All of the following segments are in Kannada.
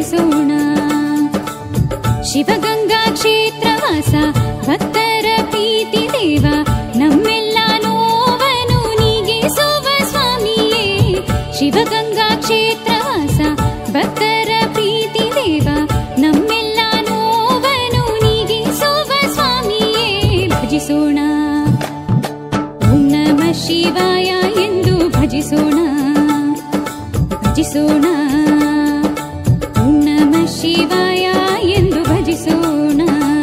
ಭಜಿಸೋಣ ಶಿವಗಂಗಾ ಕ್ಷೇತ್ರವಾಸ ಭಕ್ತರ ಪ್ರೀತಿ ದೇವ ನಮ್ಮೆಲ್ಲ ನೋವನ್ನು ನೀಗಿಸುವ ಸ್ವಾಮಿಯೇ ಶಿವಗಂಗಾ ಕ್ಷೇತ್ರವಾಸ ಭಕ್ತರ ಪ್ರೀತಿ ದೇವ ನಮ್ಮೆಲ್ಲ ನೋವನ್ನು ನೀಗಿಸುವ ಸ್ವಾಮಿಯೇ ಭಜಿಸೋಣ ಓಂ ನಮಃ ಶಿವಾಯ ಎಂದು ಭಜಿಸೋಣ ಭಜಿಸೋಣ ಓಂ ನಮಃ ಶಿವಾಯ ಎಂದು ಭಜಿಸೋಣ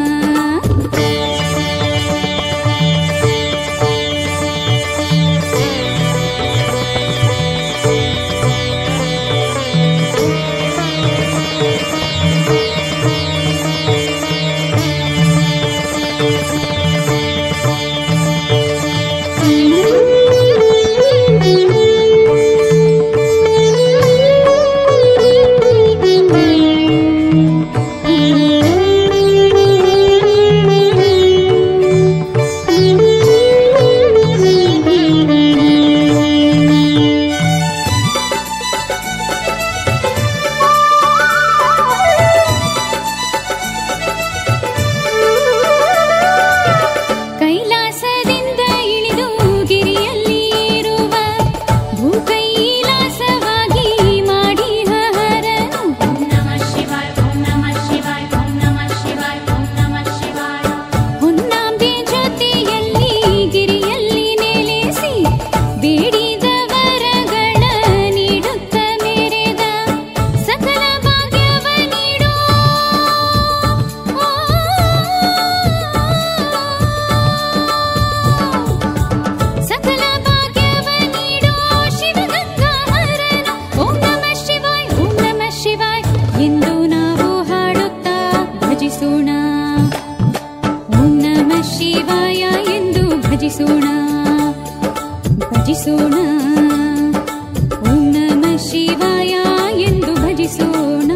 ಕೈಲಾಸದಿಂದ ಇಳಿದು ಗಿರಿಯಲ್ಲಿ ಇರುವ ಭೂಕೈಲಾಸವಾಗಿ ಮಾಡಿ ಹರನು ಓಂ ನಮಃ ಶಿವಾಯ ಓಂ ನಮಃ ಶಿವಾಯ ಓಂ ನಮಃ ಶಿವಾಯ ಓಂ ನಮಃ ಶಿವಾಯ ಹೊನ್ನಾಂಬೆ ಜೊತೆಯಲ್ಲಿ ಗಿರಿಯಲ್ಲಿ ನೆಲೆಸಿ ಬೇಡಿದ ವರಗಳ ನೀಡುತ್ತ ಮೆರೆದ ಸಕಲ ಭಾಗ್ಯವ ನೀಡೋ ಸಕಲ ಭಾಗ್ಯವ ನೀಡೋ ಶಿವಗಂಗಾ ಹರನು ಓಂ ನಮಃ ಶಿವಾಯ ಓಂ ನಮಃ ಶಿವಾಯ ಎಂದು ನಾವು ಹಾಡುತ್ತಾ ಭಜಿಸೋಣ ಓಂ ನಮಃ ಶಿವಾಯ ಎಂದು ಭಜಿಸೋಣ ಭಜಿಸೋಣ ಓಂ ನಮಃ ಶಿವಾಯ ಎಂದು ಭಜಿಸೋಣ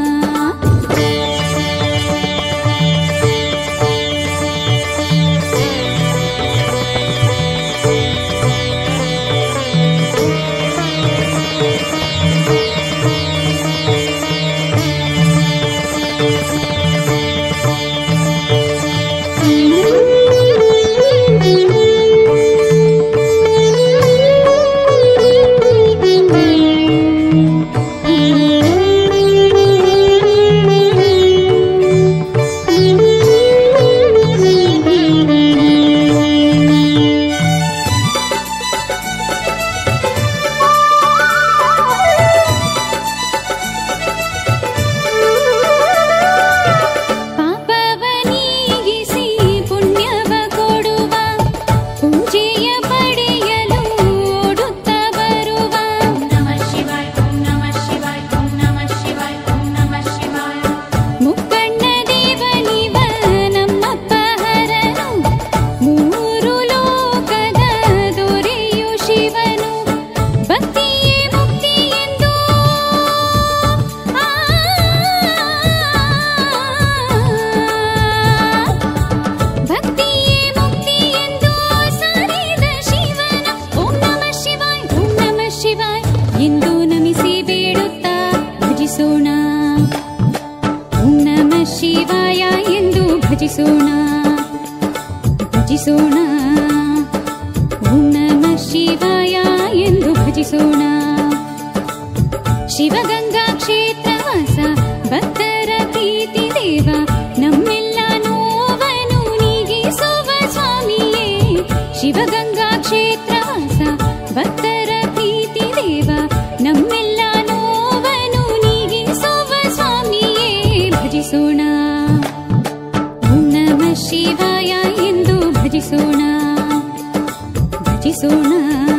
ಪಾಪವ ನೀಗಿಸಿ ಪುಣ್ಯವ ಕೊಡುವ ಪೂಜೆಯ ಪಡೆಯಲು ಓಡುತ್ತ ಬರುವ ಓಂ ನಮಃ ಶಿವಾಯ ಓಂ ನಮಃ ಶಿವಾಯ ಓಂ ನಮಃ ಶಿವಾಯ ಓಂ ನಮಃ ಶಿವಾಯ ಮುಕ್ಕಣ್ಣ ದೇವನಿವ ನಮ್ಮಪ್ಪ ಹರನು ಮೂರು ಲೋಕದ ದೊರೆಯು ಶಿವನು ಭಕ್ತಿಯೇ ಮುಕ್ತಿ ಎಂದು ಆ ಭಕ್ತಿಯೇ ಮುಕ್ತಿ ಎಂದು ಸಾರಿದ ಶಿವನ ಓಂ ನಮಃ ಶಿವಾಯ ಓಂ ನಮಃ ಶಿವಾಯ ಎಂದು ನಮಿಸಿ ಬೇಡುತ್ತಾ ಭಜಿಸೋಣ ಓಂ ನಮಃ ಶಿವಾಯ ಎಂದು ಭಜಿಸೋಣ ಭಜಿಸೋಣ ಓಂ ನಮಃ ಶಿವಾಯ ಎಂದು ಭಜಿಸೋಣ ಶಿವಗಂಗಾ ಕ್ಷೇತ್ರವಾಸ ಭಕ್ತರ ಪ್ರೀತಿ ದೇವ ನಮ್ಮೆಲ್ಲ ನೋವನ್ನು ನೀಗಿಸುವ ಸ್ವಾಮಿಯೇ ಶಿವಗಂಗಾ ಕ್ಷೇತ್ರವಾಸ ಭಕ್ತರ ಪ್ರೀತಿ ದೇವ ನಮ್ಮೆಲ್ಲ ನೋವನ್ನು ನೀಗಿಸುವ ಸ್ವಾಮಿಯೇ ಭಜಿಸೋಣ ಓಂ ನಮಃ ಶಿವಾಯ ಎಂದು ಭಜಿಸೋಣ ಭಜಿಸೋಣ